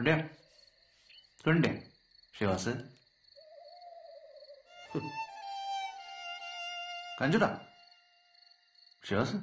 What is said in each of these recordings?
കുട്ടിയാ കുണ്ടേ ശിവാസ് കഞ്ചുടാ ശിവാസ്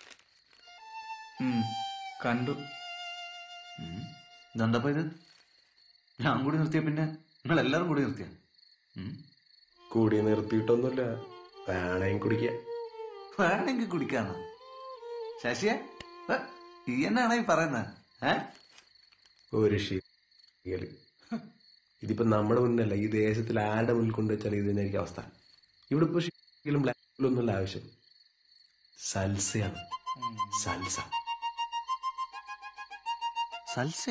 ഉം, കണ്ടു ഉം. ഇതെന്താപ്പ ഇത് ഞാൻ കൂടി നിർത്തിയ പിന്നെ നിങ്ങൾ എല്ലാവരും കൂടി നിർത്തിയ കൂടി നിർത്തിയിട്ടൊന്നുമില്ല വേണേം കുടിക്കാം വേണമെങ്കിൽ കുടിക്കാന്ന് ശശിയെ ഏ, ഈ എന്നാണ് ഈ പറയുന്നത് ഏ ഒരു ശീലി ഇതിപ്പോ നമ്മുടെ മുന്നല്ല ഈ ദേശത്തിൽ ആരുടെ മുന്നിൽ കൊണ്ടുവച്ചാൽ ഇത് തന്നെയായിരിക്കും അവസ്ഥ ഇവിടെ ഇപ്പൊ ശീലും ബ്ലാക്കിലും ഒന്നുമല്ല ആവശ്യം സൽസയാണ് സൽസ സൽസ്യ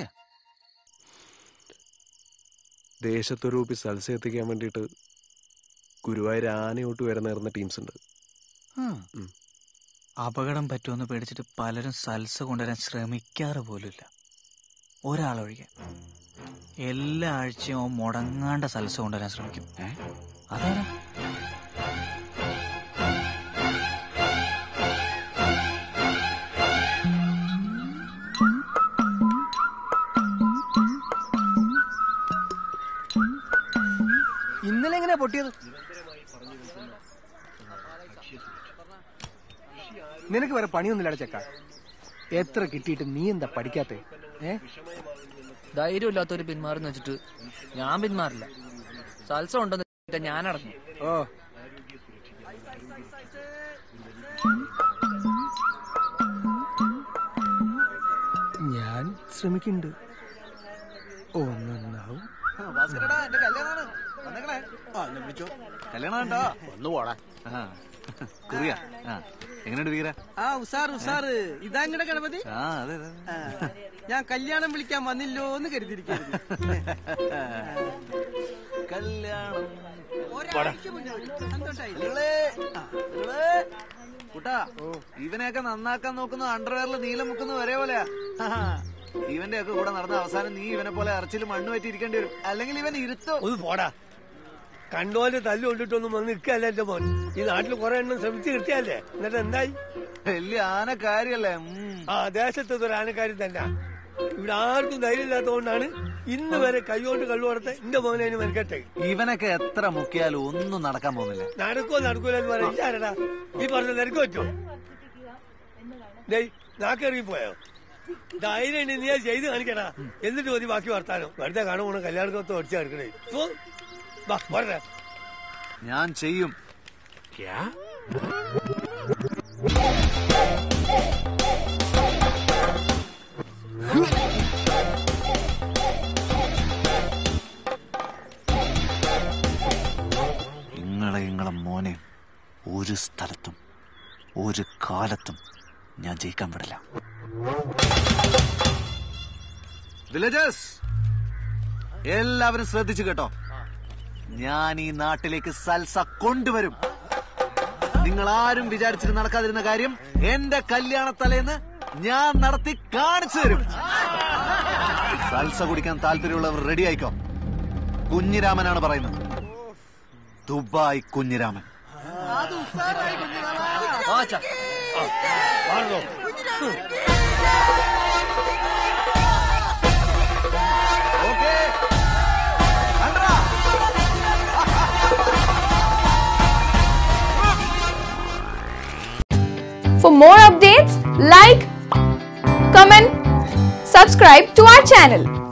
ദേശത്തൊരൂപ്പി സൽസ എത്തിക്കാൻ വേണ്ടിയിട്ട് ഗുരുവായൂർ ആനയോട്ട് വരെ നേർന്ന ടീംസ് ഉണ്ട് ഉം. അപകടം പറ്റുമെന്ന് പേടിച്ചിട്ട് പലരും സൽസ കൊണ്ടുവരാൻ ശ്രമിക്കാറ് പോലുമില്ല ഒരാളൊഴികെ എല്ലാ ആഴ്ചയും അവൻ മുടങ്ങാണ്ട സൽസ കൊണ്ടുവരാൻ ശ്രമിക്കും ഏ അതാരാ ഇന്നലെ എങ്ങനെയാ പൊട്ടിയത് നിനക്ക് വേറെ പണിയൊന്നുമില്ലട ചെക്ക എത്ര കിട്ടിയിട്ട് നീ എന്താ പഠിക്കാത്തെ ഏ ധൈര്യമില്ലാത്തവര് പിന്മാറുന്ന വെച്ചിട്ട് ഞാൻ പിന്മാറില്ല സൽസ ഉണ്ടെന്ന് ഞാൻ അടങ്ങും ഓ ഞാൻ ശ്രമിക്കുന്നുണ്ട് ഒന്നാവും ഭാസ്കരടാ എന്റെ കല്യാണമാണ് വന്നേക്കണേ കല്യാണം കണ്ടോ ഒന്ന് പോടാ ആ കുറിയ ആ എങ്ങനെയുണ്ട് വീര ആ ഉസാറ് ഉസാറ് ഇതാങ്ങടെ ഗണപതി ആ അതെ അതെ ആ, ഞാൻ കല്യാണം വിളിക്കാൻ വന്നില്ലോ എന്ന് കരുതിയിരിക്കുന്നു കല്യാണം ഒരാഴ്ച മുന്നേ സന്തോഷായി നിങ്ങളെ നിങ്ങളെ കുട്ടാ ഇവനെയൊക്കെ നന്നാക്കാൻ നോക്കുന്ന അണ്ടർവെയറിൽ നീലം മുക്കുന്ന വരെ പോലെയാ ഇവന്റെ ഒക്കെ കൂടെ നടന്ന അവസാനം നീ ഇവനെ പോലെ അറച്ചിൽ മണ്ണ് പറ്റി ഇരിക്കേണ്ടി വരും അല്ലെങ്കിൽ ഇവൻ ഇരുത്തോ ഒന്ന് പോടാ കണ്ടോന്റെ തല്ല് കൊണ്ടിട്ടൊന്നും വന്ന് നിൽക്കല്ല എന്റെ മോൻ ഈ നാട്ടിൽ കുറെ എണ്ണം ശ്രമിച്ച് കിട്ടിയല്ലേ എന്നിട്ട് എന്തായി വലിയ ആന കാര്യല്ലേ ഉം. ആ ദേശത്തെ ഒരു ആനക്കാരൻ തന്നെ ഇവിടെ ആർക്കും ധൈര്യമില്ലാത്തതുകൊണ്ടാണ് ഇന്ന് വരെ കൈകൊണ്ട് കള്ളു കൊടുത്ത എന്റെ മോനെ അതിന് മെനക്കെട്ടെ ഇവനൊക്കെ എത്ര മുക്കിയാലും ഒന്നും നടക്കാൻ പോകുന്നില്ല നടക്കോ നടക്കൂല എന്ന് പറയാം ഇല്ലാരടാ ഈ പറഞ്ഞ നിനക്ക് പറ്റോ ഡേയ് നാക്കിറങ്ങി പോയോ ധൈര്യം ഉണ്ട് നീ അത് ചെയ്ത് കാണിക്കടാ എന്നിട്ട് മതി ബാക്കി വർത്താനം വെറുതെ കാണുമ്പോൾ കല്യാണക്കത്ത് ഒടിച്ചു കിടക്കണേ പോ. വാ പോരട്ടെ ഞാൻ ചെയ്യും ഇങ്ങളെ ഇങ്ങളെ മോനെ ഒരു സ്ഥലത്തും ഒരു കാലത്തും ഞാൻ ജയിക്കാൻ വിടില്ല വില്ലേജേഴ്സ് എല്ലാവരും ശ്രദ്ധിച്ചു കേട്ടോ ഞാൻ ഈ നാട്ടിലേക്ക് സൽസ കൊണ്ടുവരും നിങ്ങൾ ആരും വിചാരിച്ചിട്ട് നടക്കാതിരുന്ന കാര്യം എന്റെ കല്യാണത്തലേന്ന് ഞാൻ നടത്തി കാണിച്ചു തരും സൽസ കുടിക്കാൻ താല്പര്യമുള്ളവർ റെഡി ആയിക്കോ കുഞ്ഞിരാമനാണ് പറയുന്നത് ദുബായ് കുഞ്ഞിരാമൻ മാറണോ ഓക്കേ കണ്ടറാ For more updates, like, comment, subscribe to our channel.